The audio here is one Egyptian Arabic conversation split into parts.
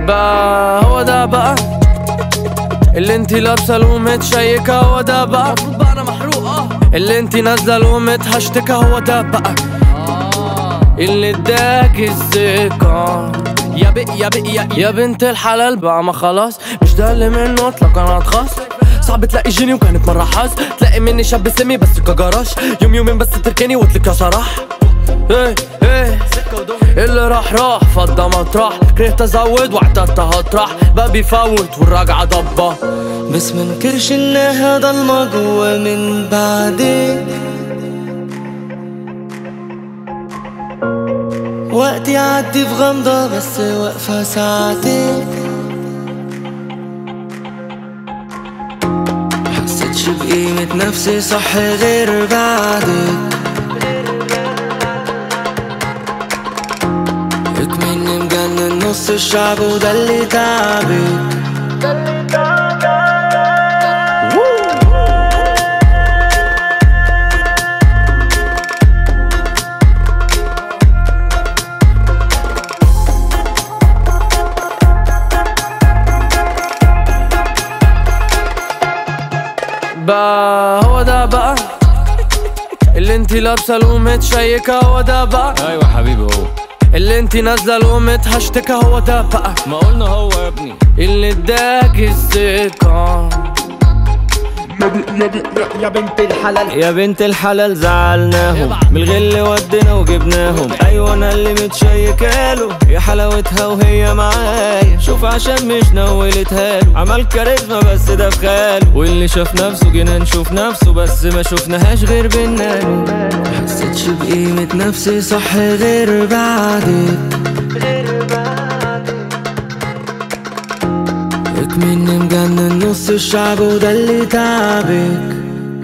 بقى هو ده بقى اللي انتي لابسه له متشيكه هو ده بقى المفروض بقى انا محروق اه اللي انتي نازله له متهشتكه هو ده بقى اللي اداك الثقة يا بق يا بق يا يا بنت الحلال بقى ما خلاص مش ده اللي منه اطلق انا اتخاص صعب تلاقي جيني وكانت مرة حظ تلاقي مني شاب سمي بس كجراش يوم يومين بس تركني وتلك يا صراح ايه ايه اللي راح راح فضى مطرح كرهت ازود واعتدت هطرح بقى بيفوت والراجعة ضبة بس منكرش انها ضلمة جوا من بعدك وقت يعدي في غمضة بس واقفة ساعتك حسيتش بقيمة نفسي صح غير بعدك اكمني مجنن نص الشعب وده اللي تعبك بقى هو ده بقى اللي انتي لابسه له متشيكه هو ده بقى ايوه حبيبي هو اللي انتي نازله له متهشتكه هو ده بقى ما قلنا هو يا ابني اللي اداك الثقة يا بنت الحلال يا بنت الحلال زعلناهم من الغل ودينا وجبناهم ايوه انا اللي متشيكاله يا حلاوتها وهي معايا شوف عشان مش نولتها له عمل كاريزما بس ده في خاله واللي شاف نفسه جينا نشوف نفسه بس ما شفناهاش غير بينا حسيتش بقيمة نفسي صح غير بعدك اكمني مجنن نص الشعب وده اللي تعبك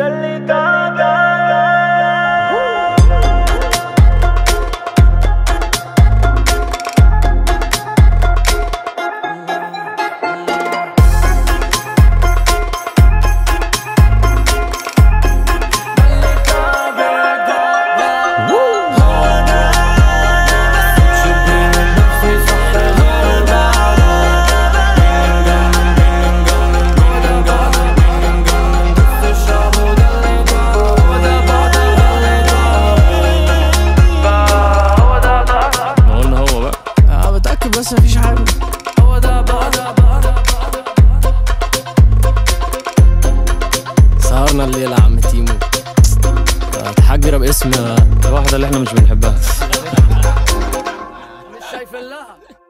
ما قلنا هو بقى اه بتاكد بس مفيش حاجه هو ده بقى سهرنا الليله يا عم تيمو تحجر باسم الواحدة اللي احنا مش بنحبها مش شايفين لها